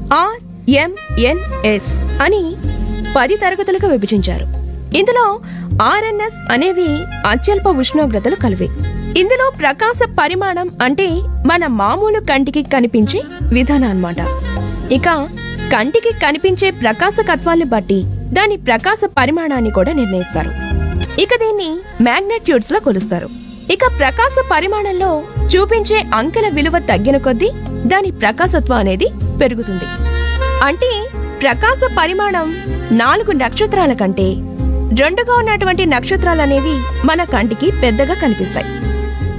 ఆర్ఎంఎన్ఎస్ అని పది తరగతులుగా విభజించారు ఇందులో ఆర్ఎన్ఎస్ అనేవి అత్యల్ప ఉష్ణోగ్రతలు కలివి ఇందులో ప్రకాశ పరిమాణం అంటే మన మామూలు కంటికి కనిపించే విధానం అన్నమాట ఇక కంటికి కనిపించే ప్రకాశకత్వాన్ని బట్టి దాని ప్రకాశ పరిమాణాన్ని కూడా నిర్ణయిస్తారు ఇక దీన్ని మ్యాగ్నెట్యూడ్స్ లో కొలుస్తారు ఇక ప్రకాశ పరిమాణంలో చూపించే అంకెల విలువ తగ్గిన కొద్దీ దాని ప్రకాశత్వం అనేది పెరుగుతుంది అంటే ప్రకాశ పరిమాణం నాలుగు నక్షత్రాల కంటే రెండుగా ఉన్నటువంటి నక్షత్రాలు అనేవి మన కంటికి పెద్దగా కనిపిస్తాయి